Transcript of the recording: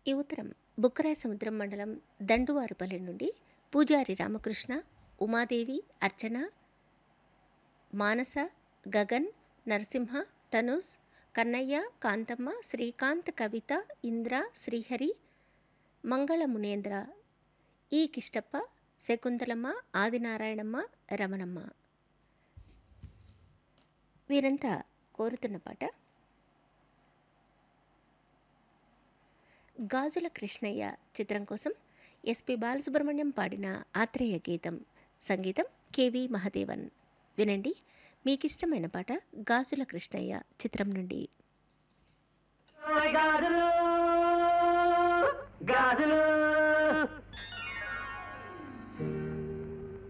ఈ ఉత్తరం బుక్కరాయ సముద్రం మండలం దండువారిపల్లి నుండి పూజారి రామకృష్ణ ఉమాదేవి అర్చన మానస గగన్ నరసింహ తనుస్ కన్నయ్య కాంతమ్మ శ్రీకాంత్ కవిత ఇంద్ర శ్రీహరి మంగళ మునేంద్ర ఈ కిష్టప్ప శకుంతలమ్మ ఆదినారాయణమ్మ రమణమ్మ వీరంతా కోరుతున్న పాట గాజుల కృష్ణయ్య చిత్రం కోసం ఎస్పి బాలసుబ్రహ్మణ్యం పాడిన ఆత్రేయ గీతం సంగీతం కెవి మహదేవన్ వినండి మీకిష్టమైన పాట గాజుల కృష్ణయ్య చిత్రం నుండి గాజులు గాజులు